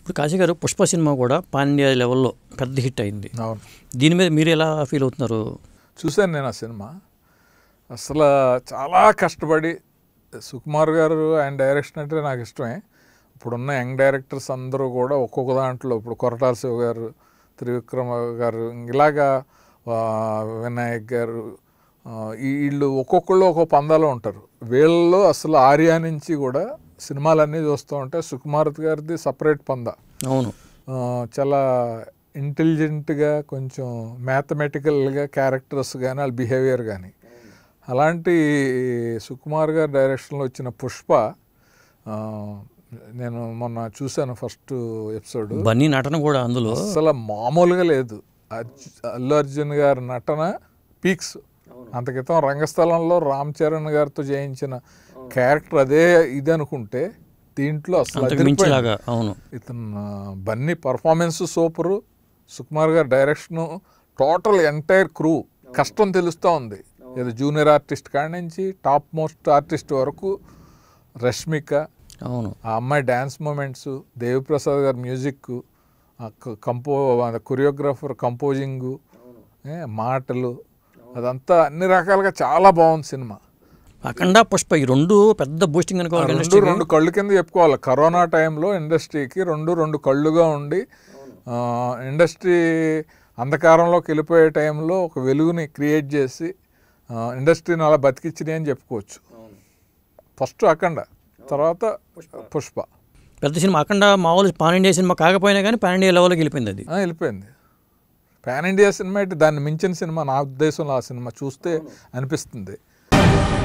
ఇప్పుడు కాశీ గారు పుష్ప సినిమా కూడా పాన్ ఇండియా లెవెల్లో పెద్ద హిట్ అయింది అవును దీని మీద మీరు ఎలా ఫీల్ అవుతున్నారు చూశాను నేను ఆ సినిమా అసలు చాలా కష్టపడి సుకుమార్ గారు ఆయన డైరెక్షన్ అంటే నాకు ఇష్టమే ఇప్పుడున్న యంగ్ డైరెక్టర్స్ అందరూ కూడా ఒక్కొక్క దాంట్లో ఇప్పుడు కొరటాల శివ గారు త్రివిక్రమ గారు ఇలాగా ఆ, వినాయక్ గారు ఆ, ఈ- వీళ్ళు ఒక్కొక్కళ్ళు ఒక్కొక్క పందాలో ఉంటారు వీళ్ళలో అసలు ఆర్యా నుంచి కూడా సినిమాలన్నీ చూస్తూ ఉంటే సుకుమార్ గారిది సపరేట్ పందా అవును ఆ, చాలా ఇంటెలిజెంట్గా కొంచెం మ్యాథమెటికల్గా క్యారెక్టర్స్ కానీ వాళ్ళ బిహేవియర్ కానీ అలాంటి సుకుమార్ గారి డైరెక్షన్లో వచ్చిన పుష్ప ఆ, నేను మొన్న చూశాను ఫస్ట్ ఎపిసోడ్ బన్నీ నటన కూడా అందులో అసలు మామూలుగా లేదు అర్జు- అల్లు అర్జున్ గారి నటన పీక్స్ అంత క్రితం రంగస్థలంలో రామ్ చరణ్ గారితో చేయించిన క్యారెక్టర్ అదే ఇది అనుకుంటే దీంట్లో అసలు అంతకు అదిరిపోయింది. మించిలాగా అవును ఇతను ఆ, బన్నీ పర్ఫార్మెన్స్ సూపరు సుకుమార్ గారి డైరెక్షను టోటల్ ఎంటైర్ క్రూ కష్టం తెలుస్తూ ఉంది ఏదో జూనియర్ ఆర్టిస్ట్ కాడి నుంచి టాప్ మోస్ట్ ఆర్టిస్ట్ వరకు రష్మిక అవును ఆ అమ్మాయి డ్యాన్స్ మూమెంట్స్ దేవిప్రసాద్ గారి మ్యూజిక్ కంపో కొరియోగ్రాఫర్ కంపోజింగు మాటలు అదంతా అన్ని రకాలుగా చాలా బాగుంది సినిమా అఖండ పుష్ప ఈ రెండు పెద్ద బూస్టింగ్ ఆ అనుకోవాలి రెండు ఇండస్ట్రీకి రెండు కళ్ళు కింద చెప్పుకోవాలి కరోనా టైంలో ఇండస్ట్రీకి రెండు రెండు కళ్ళుగా ఉండి ఆ, ఇండస్ట్రీ అంధకారంలోకి వెళ్ళిపోయే టైంలో ఒక వెలుగుని క్రియేట్ చేసి ఆ, ఇండస్ట్రీని అలా బతికిచ్చినాయి అని చెప్పుకోవచ్చు ఫస్ట్ అఖండ తర్వాత పుష్ప పెద్ద సినిమా అఖండ మామూలు పాన్ ఇండియా సినిమా కాకపోయినా కానీ పాన్ ఇండియా లెవెల్కి వెళ్ళిపోయింది అది ఆ, వెళ్ళిపోయింది పాన్ ఇండియా సినిమా అయితే దాన్ని మించిన సినిమా నా ఉద్దేశంలో ఆ సినిమా చూస్తే అనిపిస్తుంది